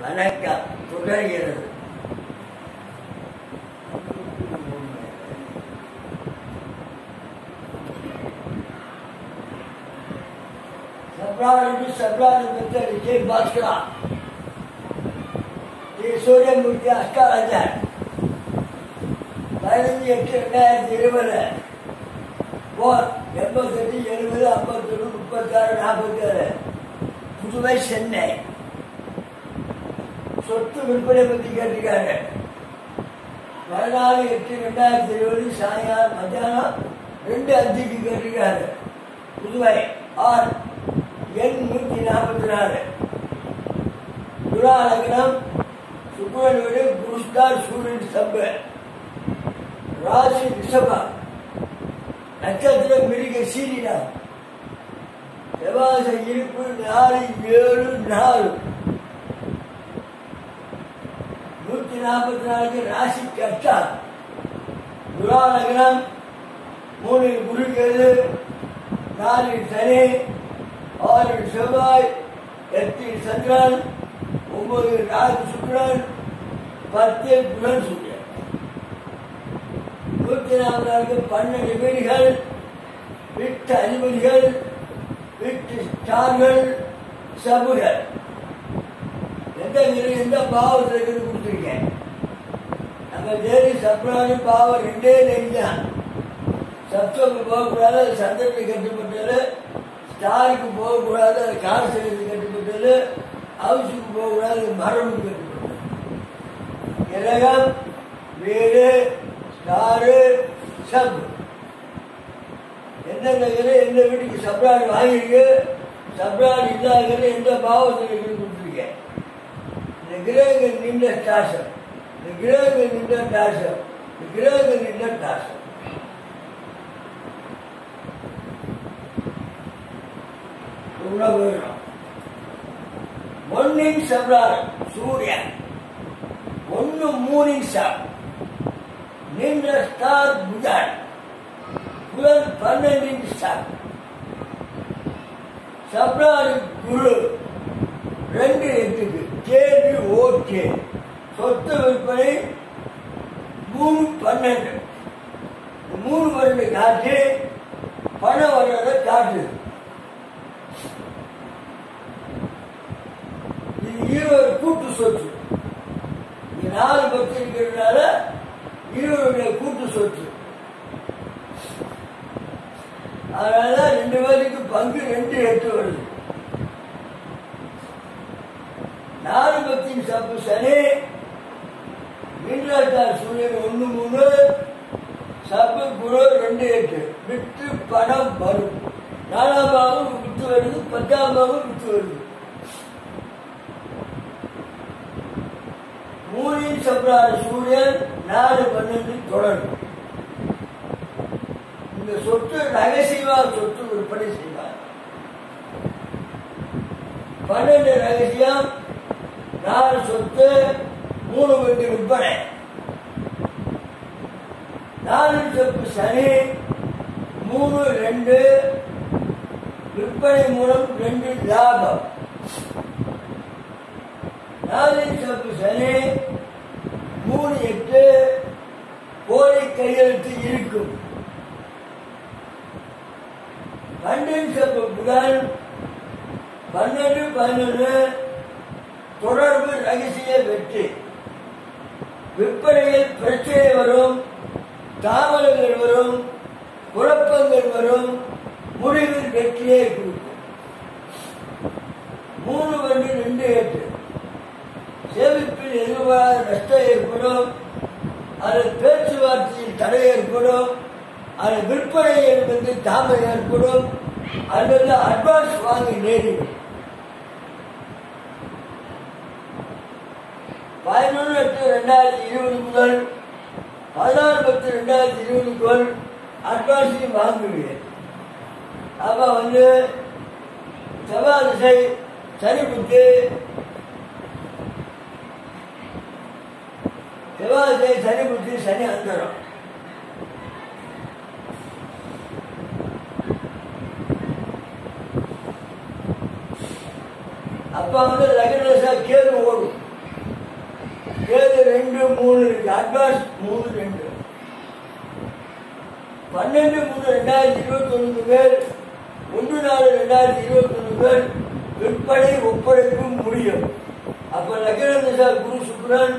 வணக்கம் தொடர்கிறது சப்ராடு சப்ராடு மெத்தட் விஜய் பாஸ்கரா ஸ்ரீ சூரியமூர்த்தி அஸ்காராஜர் பதினஞ்சு எட்டு ரெண்டாயிரத்தி இருபது போர் எண்பத்தெட்டு எழுபது ஐம்பத்தொன்று முப்பத்தாறு நாற்பத்தி ஏழு புதுவை சென்னை சொத்து விற்பனை பற்றி கேட்டிருக்காங்க பதினாலு எட்டு ரெண்டாயிரத்தி இருபது சாயங்காலம் மத்தியானம் ரெண்டு அஞ்சுக்கு கேட்டிருக்காரு புதுவை ஆர் எண் நூற்றி நாற்பத்தி நாலு துலா லக்னம் சுக்குரன் வீடு குருஸ்டார் சூரியன் சம்பு ராசி ரிஷபம் நட்சத்திரம் மிருக சீரினா செவ்வாச இருப்பு நாலு ஏழு நாலு நூத்தி நாற்பத்தி நாலுக்கு ராசி கஷ்டா துலா லக்னம் மூணு குருக்கேது நாலு சனி ஆறு செவ்வாய் எட்டு சந்திரன் ஒன்பது ராகு சுக்கிரன் பத்து புதன் சூரியன் நூத்தி நாற்பது பன்னெண்டு வீடுகள் வீட்டு அதிபதிகள் வீட்டு ஸ்டார்கள் சபுகள் எந்த நிலை எந்த பாவத்தில் இருக்குது கொடுத்துருக்கேன் நம்ம தேடி சப்ராணி பாவம் ரெண்டே நெஞ்சான் சப்தமுக்கு போகக்கூடாது அது சந்திரனுக்கு கட்டுப்பட்டது ஸ்டாருக்கு போகக்கூடாது அது காலசேகத்துக்கு கட்டுப்பட்டது ஹவுஸுக்கு போகக்கூடாது அது மரபுக்கு கட்டுப்பட்டது கிரகம் வீடு ஸ்டாரு சப் எந்தெந்த கிரகம் எந்த வீட்டுக்கு சப்ராணி வாங்கியிருக்கு சப்ராணி இல்லாத கிரகம் எந்த பாவத்தில் இருக்குன்னு கொடுத்துருக்கேன் இந்த கிரகங்கள் நின்ற டாசம் இந்த கிரகங்கள் நின்ற டாசம் இந்த கிரகங்கள் நின்ற டாசம் உள்ள போயிடும் ஒன்னின் செவ்வாய் சூரியன் ஒன்னு மூணின் சார் நின்ற ஸ்டார் புதன் புதன் பன்னெண்டின் ஸ்டார் சப்ராரி குரு ரெண்டு எட்டுக்கு கேள்வி ஓகே சொத்து விற்பனை மூணு பன்னெண்டு இந்த மூணு பன்னெண்டு காட்டு பணம் வர்றதை காட்டுது இது இருவர் கூட்டு சொத்து இங்க நாலு பத்து இருக்கிறதுனால இருவருடைய கூட்டு சொத்து அதனால ரெண்டு பேருக்கு பங்கு ரெண்டு எட்டு வருது நாலு பத்தின் சப்பு சனி மின்றாட்டார் சூரியன் ஒண்ணு மூணு சப்பு குரு ரெண்டு எட்டு விட்டு பணம் வரும் நாலாம் பாவம் விட்டு வருது பத்தாம் பாவம் விட்டு வருது மூணின் சப்ரார சூரியன் நாலு பன்னெண்டு தொடரும் இந்த சொத்து ரகசியமா சொத்து விற்பனை செய்வார் பன்னெண்டு ரகசியம் நாலு சொத்து மூணு வீட்டு விற்பனை நாலு சொத்து சனி மூணு ரெண்டு விற்பனை மூலம் ரெண்டு லாபம் நாலு சொத்து சனி மூணு எட்டு கோழி கையெழுத்து இருக்கும் பன்னெண்டு சொத்து புதன் பன்னெண்டு பதினொன்று தொடர்பு ரகசிய வெற்றி விற்பனையில் பிரச்சனை வரும் தாமதங்கள் வரும் குழப்பங்கள் வரும் முடிவில் வெற்றியை கொடுக்கும் மூணு ஒன்று ரெண்டு எட்டு சேமிப்பில் எதிர்பாராத நஷ்டம் ஏற்படும் அது பேச்சுவார்த்தையில் தடை ஏற்படும் அது விற்பனையில் வந்து தாமதம் ஏற்படும் அல்லது அட்வான்ஸ் வாங்கி நேரிடும் பதினொன்று எட்டு ரெண்டாயிரத்தி இருபது முதல் பதினாறு பத்து ரெண்டாயிரத்தி இருபதுக்குள் அட்வான்ஸையும் வாங்குவீங்க அப்ப வந்து செவ்வாய் திசை சனி புத்து செவ்வாய் திசை சனி புத்தி சனி அந்தரம் அப்ப வந்து லக்னதசா கேது ஓடும் கேது ரெண்டு மூணு இருக்கு அட்வான்ஸ் மூணு ரெண்டு பன்னெண்டு மூணு ரெண்டாயிரத்தி இருபத்தி ஒன்று பேர் ஒன்று நாலு ரெண்டாயிரத்தி இருபத்தி ஒன்று பேர் விற்பனை ஒப்படைக்கும் முடியும் அப்ப லக்ன சார் குரு சுக்ரன்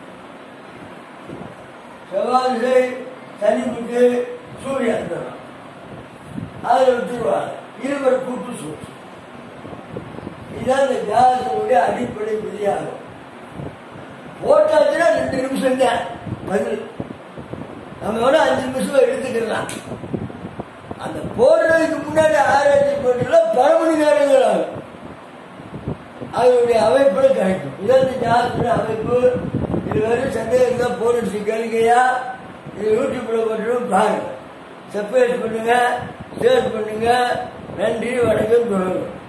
செவ்வாய் சனி புட்டு சூரியன் தரும் அதில் விட்டுருவாங்க இருவர் கூட்டு சூழ்ச்சி இதுதான் இந்த ஜாதகத்தினுடைய அடிப்படை விதியாகும் போட்டாச்சுன்னா ரெண்டு நிமிஷம் தான் பதில் நம்ம வேணா அஞ்சு நிமிஷம் எடுத்துக்கலாம் அந்த போடுறதுக்கு முன்னாடி ஆராய்ச்சி போட்டுல பல மணி நேரங்கள் ஆகும் அதனுடைய அமைப்புல கிடைக்கும் இதான் இந்த ஜாதகத்துடைய அமைப்பு இது வரையும் சந்தேகம் தான் போட்டு கேளுங்கய்யா இது யூடியூப்ல போட்டு பாருங்க சப்ஸ்கிரைப் பண்ணுங்க ஷேர் பண்ணுங்க நன்றி வணக்கம் தொடரும்